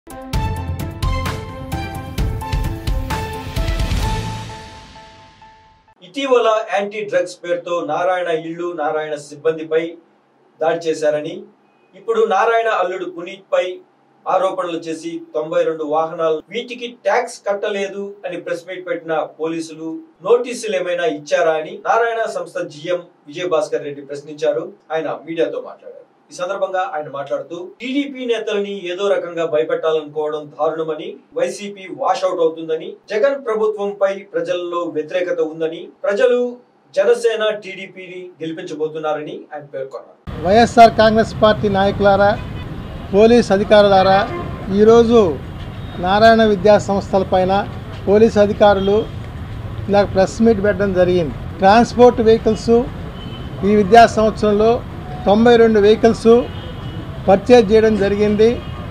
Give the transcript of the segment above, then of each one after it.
ఇటీవల anti drugs పేరుతో నారాయణ ఇల్లు నారాయణ సిబ్బందిపై దాడి చేశారని ఇప్పుడు నారాయణ అల్లుడు పునీత్ పై ఆరోపణలు చేసి తొంభై రెండు వాహనాలు వీటికి ట్యాక్స్ కట్టలేదు అని ప్రెస్ మీట్ పెట్టిన పోలీసులు నోటీసులు ఏమైనా ఇచ్చారా అని నారాయణ సంస్థ జిఎం విజయభాస్కర్ రెడ్డి ప్రశ్నించారు ఆయన మీడియాతో మాట్లాడారు ఈ సందర్భంగా ఆయన మాట్లాడుతూ టీడీపీ నేతలని ఏదో రకంగా భయపెట్టాలనుకోవడం దారుణమని వైసీపీ వాష్ అవుట్ అవుతుందని జగన్ ప్రభుత్వంపై ప్రజల్లో వ్యతిరేకత ఉందని ప్రజలు జనసేన టీడీపీని గెలిపించబోతున్నారని ఆయన పేర్కొన్నారు వైఎస్ఆర్ కాంగ్రెస్ పార్టీ నాయకులారా పోలీస్ అధికారులారా ఈరోజు నారాయణ విద్యా సంస్థలపైన పోలీస్ అధికారులు ఇలా ప్రెస్ మీట్ పెట్టడం జరిగింది ట్రాన్స్పోర్ట్ వెహికల్స్ ఈ విద్యా సంవత్సరంలో తొంభై రెండు వెహికల్స్ పర్చేజ్ చేయడం జరిగింది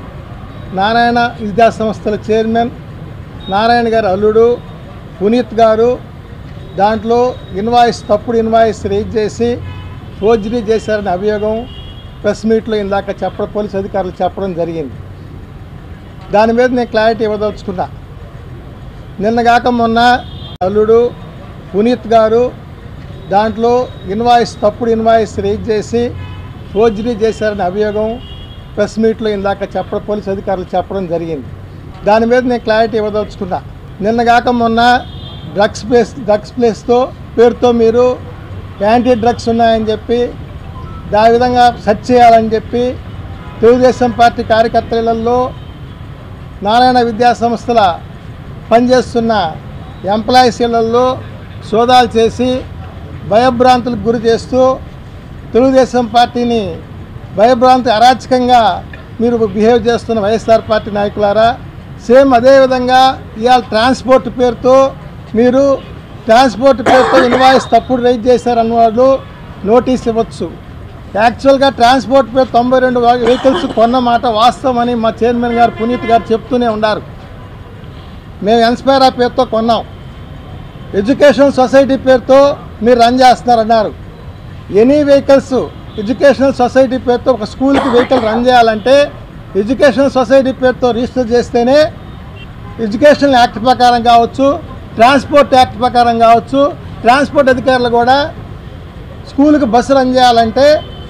నారాయణ విద్యా సంస్థల చైర్మన్ నారాయణ గారి అల్లుడు పునీత్ గారు దాంట్లో ఇన్వాయిస్ తప్పుడు ఇన్వాయిస్ రేజ్ చేసి ఫోర్జరీ చేశారనే అభియోగం ప్రెస్ మీట్లో ఇందాక చెప్పడం పోలీస్ అధికారులు చెప్పడం జరిగింది దాని మీద నేను క్లారిటీ ఇవ్వదలుచుకున్నా నిన్నగాక మొన్న అల్లుడు పునీత్ గారు దాంట్లో ఇన్వాయిస్ తప్పుడు ఇన్వాయిస్ రేజ్ చేసి ఫోర్జరీ చేశారనే అభియోగం ప్రెస్ మీట్లో ఇందాక చెప్పడం పోలీస్ అధికారులు చెప్పడం జరిగింది దాని మీద నేను క్లారిటీ ఇవ్వదలుచుకున్నా నిన్నగాక మొన్న డ్రగ్స్ ప్లేస్ డ్రగ్స్ ప్లేస్తో పేరుతో మీరు యాంటీ డ్రగ్స్ ఉన్నాయని చెప్పి దా విధంగా సెర్చ్ చేయాలని చెప్పి తెలుగుదేశం పార్టీ కార్యకర్తలలో నారాయణ విద్యా సంస్థల పనిచేస్తున్న ఎంప్లాయీస్ ఇళ్లలో సోదాలు చేసి భయభ్రాంతులకు గురి చేస్తూ తెలుగుదేశం పార్టీని భయభ్రాంతి అరాచకంగా మీరు బిహేవ్ చేస్తున్న వైఎస్ఆర్ పార్టీ నాయకులారా సేమ్ అదేవిధంగా ఇవాళ ట్రాన్స్పోర్ట్ పేరుతో మీరు ట్రాన్స్పోర్ట్ పేరుతో ఇన్వాయిస్ తప్పుడు రైజ్ చేశారన్న వాళ్ళు నోటీస్ ఇవ్వచ్చు యాక్చువల్గా ట్రాన్స్పోర్ట్ పేరు తొంభై రెండు వెహికల్స్ కొన్న మాట వాస్తవమని మా చైర్మన్ గారు పునీత్ గారు చెప్తూనే ఉన్నారు మేము ఇన్స్పైర్ ఆ పేరుతో కొన్నాం ఎడ్యుకేషన్ సొసైటీ పేరుతో మీరు రన్ చేస్తున్నారన్నారు ఎనీ వెహికల్స్ ఎడ్యుకేషనల్ సొసైటీ పేరుతో ఒక స్కూల్కి వెహికల్ రన్ చేయాలంటే ఎడ్యుకేషనల్ సొసైటీ పేరుతో రిజిస్టర్ చేస్తేనే ఎడ్యుకేషనల్ యాక్ట్ ప్రకారం కావచ్చు ట్రాన్స్పోర్ట్ యాక్ట్ ప్రకారం కావచ్చు ట్రాన్స్పోర్ట్ అధికారులు కూడా స్కూల్కి బస్సు రన్ చేయాలంటే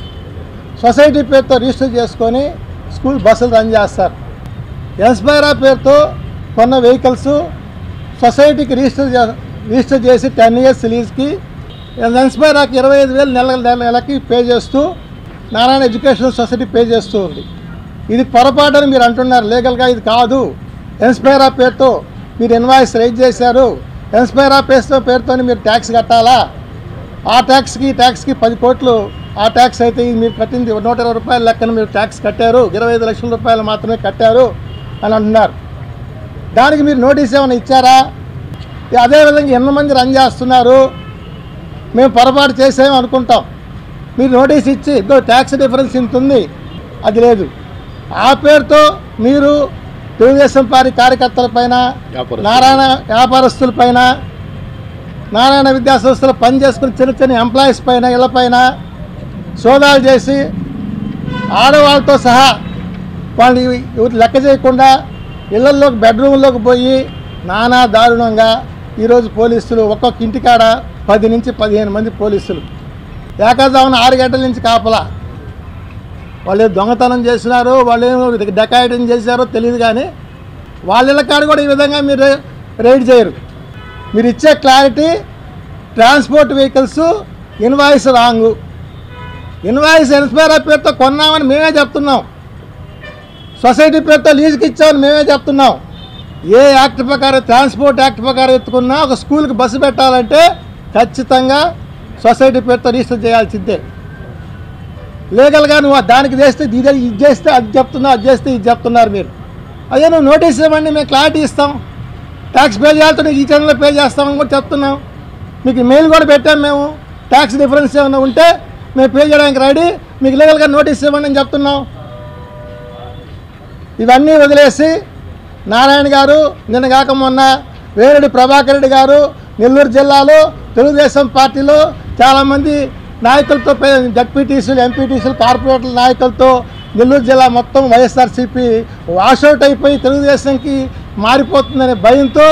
సొసైటీ పేరుతో రిజిస్టర్ చేసుకొని స్కూల్ బస్సులు రన్ చేస్తారు ఎన్స్పైరా పేరుతో కొన్న వెహికల్స్ సొసైటీకి రిజిస్టర్ చే రిజిస్టర్ చేసి టెన్ ఇయర్స్ లీజ్కి ఎన్స్పైరాకి ఇరవై ఐదు వేలు నెల నెల నెలకి పే చేస్తూ నారాయణ ఎడ్యుకేషనల్ సొసైటీ పే చేస్తూ ఉంది ఇది పొరపాటు అని మీరు అంటున్నారు లీగల్గా ఇది కాదు ఎన్స్పైరా పేరుతో మీరు ఇన్వాయిస్ రైజ్ చేశారు ఎన్స్పైరా పేరుతో పేరుతో మీరు ట్యాక్స్ కట్టాలా ఆ ట్యాక్స్కి ఈ ట్యాక్స్కి పది కోట్లు ఆ ట్యాక్స్ అయితే ఇది మీరు కట్టింది నూట ఇరవై రూపాయల లెక్కన మీరు ట్యాక్స్ కట్టారు ఇరవై ఐదు లక్షల రూపాయలు మాత్రమే కట్టారు అని అంటున్నారు దానికి మీరు నోటీస్ ఏమైనా ఇచ్చారా అదేవిధంగా ఎంతమంది రన్ చేస్తున్నారు మేము పొరపాటు చేసాము అనుకుంటాం మీరు నోటీస్ ఇచ్చి ఇదో ట్యాక్స్ డిఫరెన్స్ ఇంత ఉంది అది లేదు ఆ పేరుతో మీరు తెలుగుదేశం పార్టీ కార్యకర్తలపైన నారాయణ వ్యాపారస్తులపైన నారాయణ విద్యా సంస్థలు పనిచేసుకుని చిన్న చిన్న ఎంప్లాయీస్ పైన ఇళ్ళపైన సోదాలు చేసి ఆడవాళ్ళతో సహా వాళ్ళని ఎవరు లెక్క చేయకుండా ఇళ్లలోకి బెడ్రూమ్లోకి పోయి నానా దారుణంగా ఈరోజు పోలీసులు ఒక్కొక్క ఇంటికాడ పది నుంచి పదిహేను మంది పోలీసులు ఏకాదావన ఆరు గంటల నుంచి కాపలా వాళ్ళు ఏదో దొంగతనం చేసినారు వాళ్ళు ఏమో డెకాయిటం చేశారో తెలియదు కానీ వాళ్ళ ఇళ్ళ కాడ కూడా ఈ విధంగా మీరు రైడ్ చేయరు మీరు ఇచ్చే clarity transport vehicles invoice wrong invoice NSPIRA పేరుతో కొన్నామని మేమే చెప్తున్నాం సొసైటీ పేరుతో లీజుకి ఇచ్చామని మేమే చెప్తున్నాం ఏ యాక్ట్ ప్రకారం ట్రాన్స్పోర్ట్ యాక్ట్ ప్రకారం ఎత్తుకున్నా ఒక స్కూల్కి బస్సు పెట్టాలంటే ఖచ్చితంగా సొసైటీ పేరుతో రిజిస్టర్ చేయాల్సిందే లీగల్గా నువ్వు దానికి చేస్తే ఇది ఇది చేస్తే అది చెప్తున్నావు అది చేస్తే ఇది చెప్తున్నారు మీరు అదే నువ్వు నోటీస్ ఇవ్వండి మేము క్లారిటీ ఇస్తాం ట్యాక్స్ పే చేయాలంటే ఈ టైంలో పే చేస్తామని కూడా చెప్తున్నాం మీకు మెయిల్ కూడా పెట్టాం మేము ట్యాక్స్ డిఫరెన్స్ ఏమైనా ఉంటే మేము పే చేయడానికి రెడీ మీకు లీగల్గా నోటీస్ ఇవ్వండి అని చెప్తున్నాం ఇవన్నీ వదిలేసి నారాయణ గారు నిన్న కాక మొన్న వేరెడ్డి ప్రభాకర్ రెడ్డి గారు నెల్లూరు జిల్లాలో తెలుగుదేశం పార్టీలో చాలామంది నాయకులతో జడ్పీటీసీలు ఎంపీటీసీలు కార్పొరేటర్ల నాయకులతో నెల్లూరు జిల్లా మొత్తం వైఎస్ఆర్సీపీ వాషౌట్ అయిపోయి తెలుగుదేశంకి మారిపోతుందనే భయంతో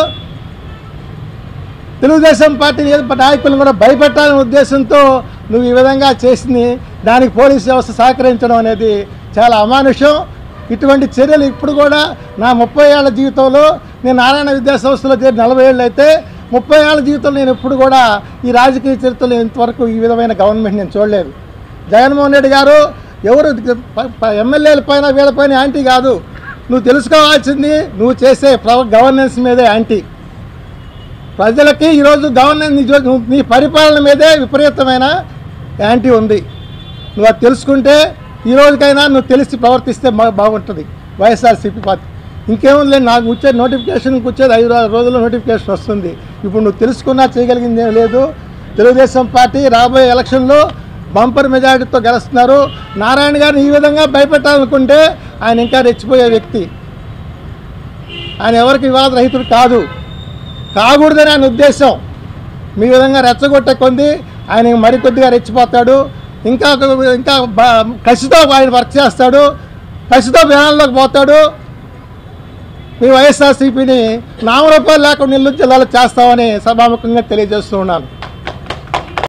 తెలుగుదేశం పార్టీ నాయకులను కూడా భయపెట్టాలనే ఉద్దేశంతో నువ్వు ఈ విధంగా చేసింది దానికి పోలీస్ వ్యవస్థ సహకరించడం అనేది చాలా అమానుషం ఇటువంటి చర్యలు ఇప్పుడు కూడా నా ముప్పై ఏళ్ళ జీవితంలో నేను నారాయణ విద్యా సంస్థలో చేరి నలభై ఏళ్ళు అయితే ముప్పై ఏళ్ళ జీవితంలో నేను ఎప్పుడు కూడా ఈ రాజకీయ చరిత్రలో ఇంతవరకు ఈ విధమైన గవర్నమెంట్ నేను చూడలేదు జగన్మోహన్ రెడ్డి గారు ఎవరు ప- ప- ఎమ్మెల్యేల పైన వీళ్ళపైన యాంటీ కాదు నువ్వు తెలుసుకోవాల్సింది నువ్వు చేసే గవర్నెన్స్ మీదే యాంటీ ప్రజలకి ఈరోజు గవర్నెన్స్ నీ జో- నువ్వు- నీ పరిపాలన మీదే విపరీతమైన యాంటీ ఉంది నువ్వు అది తెలుసుకుంటే ఈ రోజుకైనా నువ్వు తెలిసి ప్రవర్తిస్తే బా- బాగుంటుంది వైఎస్ఆర్సీపీ పార్టీ ఇంకేముంది లేదు నాకు వచ్చే నోటిఫికేషన్ వచ్చేది ఐదు రో- రోజుల్లో నోటిఫికేషన్ వస్తుంది ఇప్పుడు నువ్వు తెలుసుకున్నా చేయగలిగింది ఏం లేదు తెలుగుదేశం పార్టీ రాబోయే ఎలక్షన్లో బంపర్ మెజారిటీతో గెలుస్తున్నారు నారాయణ గారిని ఈ విధంగా భయపెట్టాలనుకుంటే ఆయన ఇంకా రెచ్చిపోయే వ్యక్తి ఆయన ఎవరికి వివాద రహితుడు కాదు కాకూడదని ఆయన ఉద్దేశం మీ విధంగా రెచ్చగొట్టే కొంది ఆయన మరికొద్దిగా రెచ్చిపోతాడు ఇంకా ఇంకా బ- కసితో ఆయన వర్క్ చేస్తాడు కసితో జనాల్లోకి పోతాడు మీ వైఎస్ఆర్సీపీని నామరూపాలు లేకుండా నెల్లూరు జిల్లాలో చేస్తామని సభాముఖంగా తెలియజేస్తూ ఉన్నాను